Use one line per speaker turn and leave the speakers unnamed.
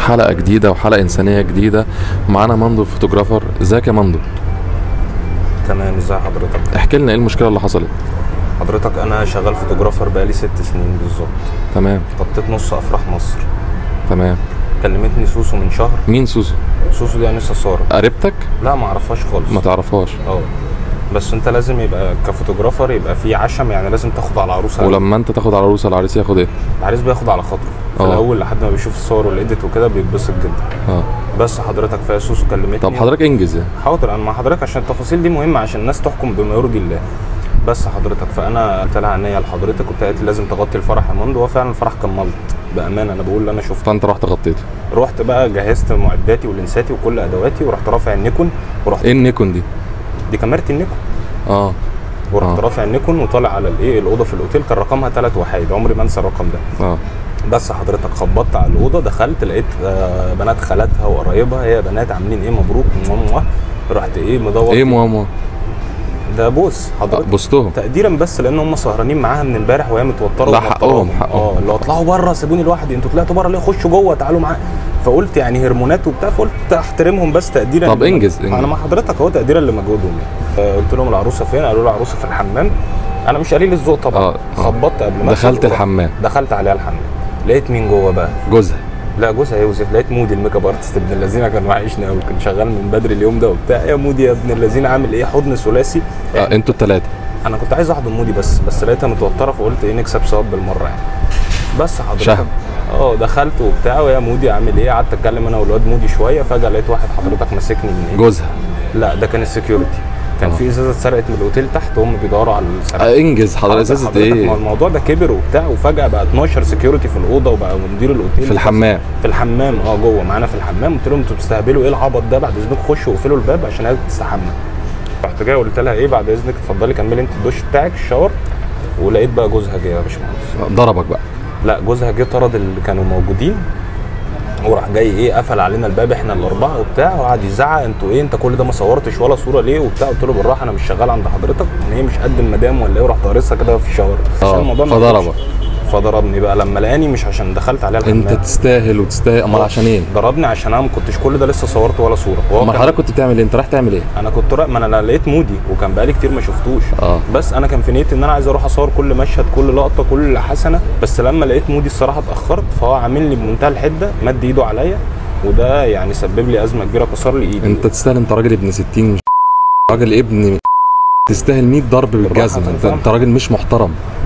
حلقة جديدة وحلقة إنسانية جديدة معانا مندو فوتوغرافر ازيك يا مندو
تمام ازي حضرتك
احكي لنا ايه المشكلة اللي حصلت
حضرتك انا شغال فوتوغرافر بقالي ست سنين بالظبط
تمام
غطيت نص افراح مصر
تمام
كلمتني سوسو من شهر
مين سوسو
سوسو دي انسه ساره
قريبتك
لا ما اعرفهاش خالص
ما تعرفهاش
اه بس انت لازم يبقى كفوتوغرافر يبقى في عشم يعني لازم تاخد على العروسه
ولما انت تاخد على العروسه العريس ياخد ايه
العريس بياخد على خاطره في
اه.
الاول لحد ما بيشوف الصور والايديت وكده بيتبسط جدا
اه
بس حضرتك فيا سوسو كلمتني
طب حضرتك انجز يعني
حاضر انا مع حضرتك عشان التفاصيل دي مهمه عشان الناس تحكم بما يرضي الله بس حضرتك فانا قلت لها عينيا لحضرتك وقلت لها لازم تغطي الفرح يا مندو هو فعلا الفرح كان ملط بامانه انا بقول اللي انا شفته
فانت رحت غطيته
رحت بقى جهزت معداتي ولنساتي وكل ادواتي ورحت رافع النيكون ورحت
ايه النيكون دي
دي كاميرتي النيكون
اه
ورحت
آه.
رافع النيكون وطالع على الايه الاوضه في الاوتيل كان رقمها ثلاث وحيد عمري ما انسى الرقم ده
اه
بس حضرتك خبطت على الاوضه دخلت لقيت آه، بنات خالاتها وقرايبها هي بنات عاملين ايه مبروك ماما رحت ايه مدور
ايه ماما
ده بوس
آه،
حضرتك
بوستهم
تقديرا بس لان هم سهرانين معاها من امبارح وهي متوتره
لا،
وموتراهم.
حقهم، حقهم.
اه اللي هو اطلعوا بره سيبوني لوحدي انتوا طلعتوا بره ليه خشوا جوه تعالوا معايا فقلت يعني هرمونات وبتاع فقلت احترمهم بس تقديرا
طب
لم-
انجز، انجز.
انا مع حضرتك اهو تقديرا لمجهودهم يعني آه، قلت لهم العروسه فين قالوا لي العروسه في الحمام انا مش قليل الذوق طبعا
آه، آه.
خبطت قبل ما
دخلت
أدخل ورحت-
الحمام.
دخلت عليها الحمام لقيت مين جوه بقى
جوزها
لا جوزها يوسف لقيت مودي الميك اب ارتست ابن اللذينه كان وحشني قوي كان شغال من بدري اليوم ده وبتاع يا مودي يا ابن اللذينه عامل ايه حضن ثلاثي
آه انتوا التلاتة
انا كنت عايز احضن مودي بس بس لقيتها متوتره فقلت ايه نكسب ثواب بالمره يعني بس حضرتك
شهم.
اه دخلت وبتاع ويا مودي عامل ايه قعدت اتكلم انا والواد مودي شويه فجاه لقيت واحد حضرتك ماسكني من ايه
جوزها
لا ده كان السكيورتي كان
آه.
في ازازه اتسرقت من الاوتيل تحت وهم بيدوروا على السرقه
آه انجز حضرتك ازازة
حضرتك ما
ايه
الموضوع ده كبر وبتاع وفجاه بقى 12 سكيورتي في الاوضه وبقى مدير الاوتيل
في الحمام
في الحمام اه جوه معانا في الحمام قلت لهم انتوا بتستهبلوا ايه العبط ده بعد اذنكم خشوا واقفلوا الباب عشان هي تستحمى رحت جاي قلت لها ايه بعد اذنك اتفضلي كملي انت الدش بتاعك الشاور ولقيت بقى جوزها جه يا باشمهندس
ضربك بقى
لا جوزها جه طرد اللي كانوا موجودين وراح جاي ايه قفل علينا الباب احنا الاربعه وبتاع وقعد يزعق انتوا ايه انت كل ده ما صورتش ولا صوره ليه وبتاع قلت له بالراحه انا مش شغال عند حضرتك ان هي مش قد المدام ولا ايه ورحت هارسها كده في الشاور عشان
اه
الموضوع ما
فضربك
يخرجش. فضربني بقى لما لقاني مش عشان دخلت عليها الحمام
انت تستاهل وتستاهل امال عشان ايه
ضربني عشان انا ما كنتش كل ده لسه صورت ولا صوره وهو
امال
كان-
حضرتك كنت بتعمل ايه انت رايح تعمل ايه
انا كنت را... ما انا لقيت مودي وكان بقالي كتير ما شفتوش
اه
بس انا كان في نيتي ان انا عايز اروح اصور كل مشهد كل لقطه كل حسنه بس لما لقيت مودي الصراحه اتاخرت فهو عاملني بمنتهى الحده مد ايده عليا وده يعني سبب لي ازمه كبيره كسر لي ايدي
انت تستاهل انت راجل ابن 60 راجل ابن تستاهل 100 ضرب بالجزم
بالراحة،
انت
فاهم.
انت راجل مش محترم